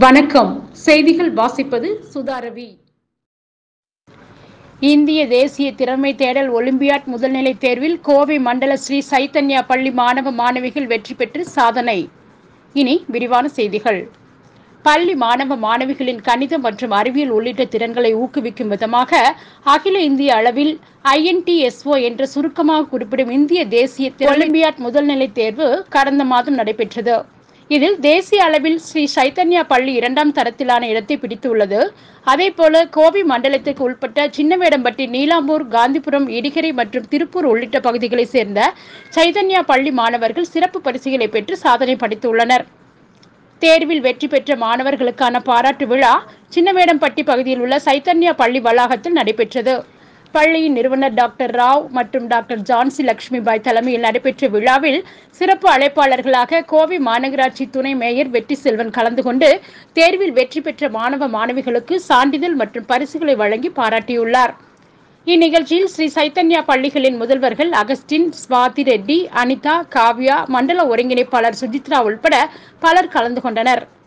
வணக்கம் செய்திகள் வாசிப்பது சுதாரவி இந்திய தேசிய திறமை தேடல் ஒலிம்பியாட் முதல்நிலை தேர்வில் கோவை மண்டல ஸ்ரீ சைத்தன்யா பள்ளி மாணவ மாணவிகள் வெற்றி பெற்று சாதனை இனி விரிவான செய்திகள் பள்ளி மாணவ மாணவிகளின் கணிதம் மற்றும் அறிவியல் உள்ளிட்ட திறன்களை ஊக்குவிக்கும் விதமாக அகில இந்திய அளவில் ஐஎன்டிஎஸ்ஓ என்ற சுருக்கமாக குறிப்பிடும் இந்திய தேசிய ஒலிம்பியாட் முதல்நிலை தேர்வு கடந்த மாதம் நடைபெற்றது இதில் தேசிய அளவில் ஸ்ரீ சைத்தன்யா பள்ளி இரண்டாம் தரத்திலான இடத்தை பிடித்துள்ளது அதேபோல கோவை மண்டலத்துக்கு உட்பட்ட சின்னவேடம்பட்டி நீலாம்பூர் காந்திபுரம் இடிகரை மற்றும் திருப்பூர் உள்ளிட்ட பகுதிகளைச் சேர்ந்த சைதன்யா பள்ளி மாணவர்கள் சிறப்பு பரிசுகளை பெற்று சாதனை படைத்துள்ளனர் தேர்வில் வெற்றி பெற்ற மாணவர்களுக்கான பாராட்டு விழா சின்னவேடம்பட்டி பகுதியில் உள்ள சைத்தன்யா பள்ளி வளாகத்தில் நடைபெற்றது பள்ளியின் நிறுவனர் டாக்டர் ராவ் மற்றும் டாக்டர் ஜான்சி லட்சுமிபாய் தலைமையில் நடைபெற்ற விழாவில் சிறப்பு அழைப்பாளர்களாக கோவை மாநகராட்சி துணை மேயர் வெற்றி செல்வன் கலந்து கொண்டு தேர்வில் வெற்றி பெற்ற மாணவ மாணவிகளுக்கு சான்றிதழ் மற்றும் பரிசுகளை வழங்கி பாராட்டியுள்ளார் இந்நிகழ்ச்சியில் ஸ்ரீ சைத்தன்யா பள்ளிகளின் முதல்வர்கள் அகஸ்டின் ஸ்வாதி ரெட்டி அனிதா காவ்யா மண்டல ஒருங்கிணைப்பாளர் சுஜித்ரா உள்பட பலர் கலந்து கொண்டனர்